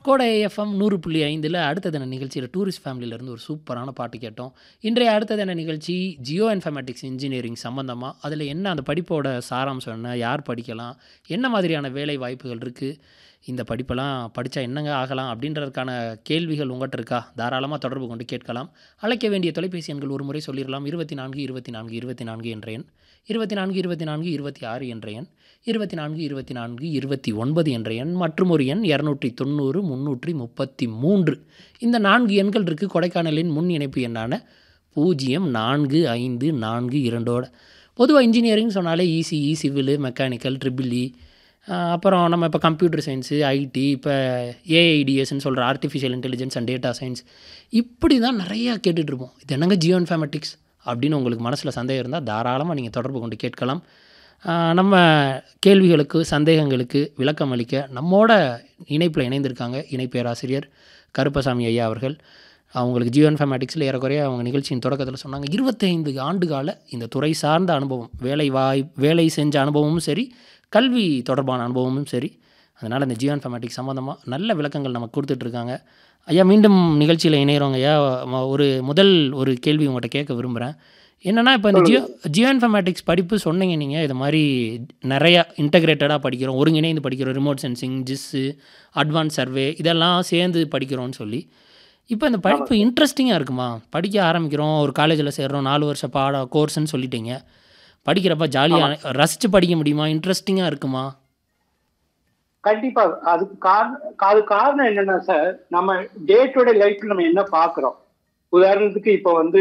கோடை எஃப்எம் நூறு புள்ளி ஐந்தில் அடுத்த தின நிகழ்ச்சியில் டூரிஸ்ட் ஃபேமிலியிலேருந்து ஒரு சூப்பரான பாட்டு கேட்டோம் இன்றைய அடுத்த தின நிகழ்ச்சி ஜியோ இன்ஃபர்மேட்டிக்ஸ் இன்ஜினியரிங் சம்மந்தமாக அதில் என்ன அந்த படிப்போட சாராம்சம் என்ன யார் படிக்கலாம் என்ன மாதிரியான வேலை வாய்ப்புகள் இருக்குது இந்த படிப்பெல்லாம் படித்தா என்னங்க ஆகலாம் அப்படின்றதுக்கான கேள்விகள் உங்கள்கிட்ட இருக்கா தாராளமாக தொடர்பு கொண்டு கேட்கலாம் அழைக்க வேண்டிய தொலைபேசி எண்கள் ஒரு முறை சொல்லிடலாம் இருபத்தி நான்கு இருபத்தி நான்கு இருபத்தி நான்கு என்ற எண் இருபத்தி நான்கு இருபத்தி நான்கு இருபத்தி ஆறு என்ற எண் இருபத்தி நான்கு இருபத்தி நான்கு இருபத்தி ஒன்பது என்ற எண் மற்றும் ஒரு எண் இரநூற்றி தொண்ணூறு முந்நூற்றி முப்பத்தி மூன்று இந்த நான்கு எண்கள் இருக்குது கொடைக்கானலின் முன் இணைப்பு எண்ணான பூஜ்ஜியம் நான்கு ஐந்து நான்கு இரண்டோட பொதுவாக இன்ஜினியரிங் சொன்னாலே இசிஇ சிவில் மெக்கானிக்கல் ட்ரிபிள்இ அப்புறம் நம்ம இப்போ கம்ப்யூட்டர் சயின்ஸு ஐடி இப்போ ஏஐடிஎஸ்ன்னு சொல்கிற artificial intelligence and data science இப்படி தான் நிறையா கேட்டுட்ருப்போம் இது என்னங்க ஜியோ இன்ஃபர்மேட்டிக்ஸ் அப்படின்னு உங்களுக்கு மனசில் சந்தேகம் இருந்தால் தாராளமாக நீங்கள் தொடர்பு கொண்டு கேட்கலாம் ஆஹ் நம்ம கேள்விகளுக்கு சந்தேகங்களுக்கு விளக்கம் அளிக்க நம்மோட இணைப்பில் இணைந்திருக்காங்க இணை பேராசிரியர் கருப்பசாமி ஐயா அவர்கள் அவங்களுக்கு ஜியோ இன்ஃபர்மேட்டிக்ஸில் ஏறக்குறைய அவங்க நிகழ்ச்சியின் தொடக்கத்தில் சொன்னாங்க இருபத்தைந்து ஆண்டு கால இந்த துறை சார்ந்த அனுபவம் வேலை வாய் வேலை செஞ்ச அனுபவமும் சரி கல்வி தொடர்பான அனுபவமும் சரி அதனால் இந்த ஜியோ இன்ஃபர்மேட்டிக்ஸ் சம்மந்தமாக நல்ல விளக்கங்கள் நமக்கு கொடுத்துட்ருக்காங்க ஐயா மீண்டும் நிகழ்ச்சியில் இணைகிறவங்க ஐயா ம- ஒரு முதல் ஒரு கேள்வி உங்கள்கிட்ட கேட்க விரும்புகிறேன் என்னென்னா இப்போ இந்த ஜியோ ஜியோ இன்ஃபர்மேட்டிக்ஸ் படிப்பு சொன்னீங்க நீங்கள் இது மாதிரி நிறையா இன்டகிரேட்டடாக படிக்கிறோம் ஒருங்கிணைந்து படிக்கிறோம் remote sensing GIS advance survey இதெல்லாம் சேர்ந்து படிக்கிறோம்னு சொல்லி இப்போ இந்த படிப்பு இன்ட்ரெஸ்டிங்காக இருக்குமா படிக்க ஆரம்பிக்கிறோம் ஒரு காலேஜில் சேர்றோம் நாலு வருஷ பாட கோர்ஸ்னு சொல்லிட்டீங்க படிக்கிறப்ப ஜாலியாக ரசித்து படிக்க முடியுமா இன்ட்ரெஸ்டிங்காக இருக்குமா கண்டிப்பா அதுக்கு காரணம் அது காரணம் என்னன்னா சார் நம்ம டே டு டே லைஃப்ல நம்ம என்ன பாக்குறோம் உதாரணத்துக்கு இப்போ வந்து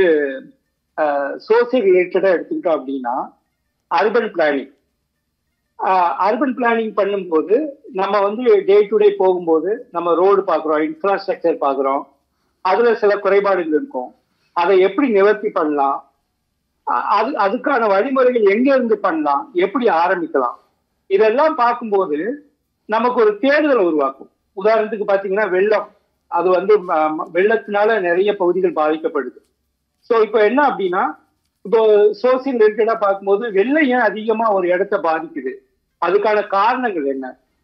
சோசியல் ரிலேட்டடா எடுத்துக்கிட்டோம் அப்படின்னா அர்பன் பிளானிங் அர்பன் பிளானிங் பண்ணும்போது நம்ம வந்து டே டு டே போகும்போது நம்ம ரோடு பார்க்குறோம் இன்ஃப்ராஸ்ட்ரக்சர் பார்க்குறோம் அதுல சில குறைபாடுகள் இருக்கும் அதை எப்படி நிவர்த்தி பண்ணலாம் அ- அது அதுக்கான வழிமுறைகள் எங்க இருந்து பண்ணலாம் எப்படி ஆரம்பிக்கலாம் இதெல்லாம் பார்க்கும்போது நமக்கு ஒரு தேடுதல் உருவாக்கும் உதாரணத்துக்கு பாத்தீங்கன்னா வெள்ளம் அது வந்து ம- ம- வெள்ளத்தினால நிறைய பகுதிகள் பாதிக்கப்படுது ஸோ இப்போ என்ன அப்படின்னா இப்போ சோசியல் ரிலேட்டடா பார்க்கும்போது வெள்ளம் ஏன் அதிகமா ஒரு இடத்த பாதிக்குது அதுக்கான காரணங்கள் என்ன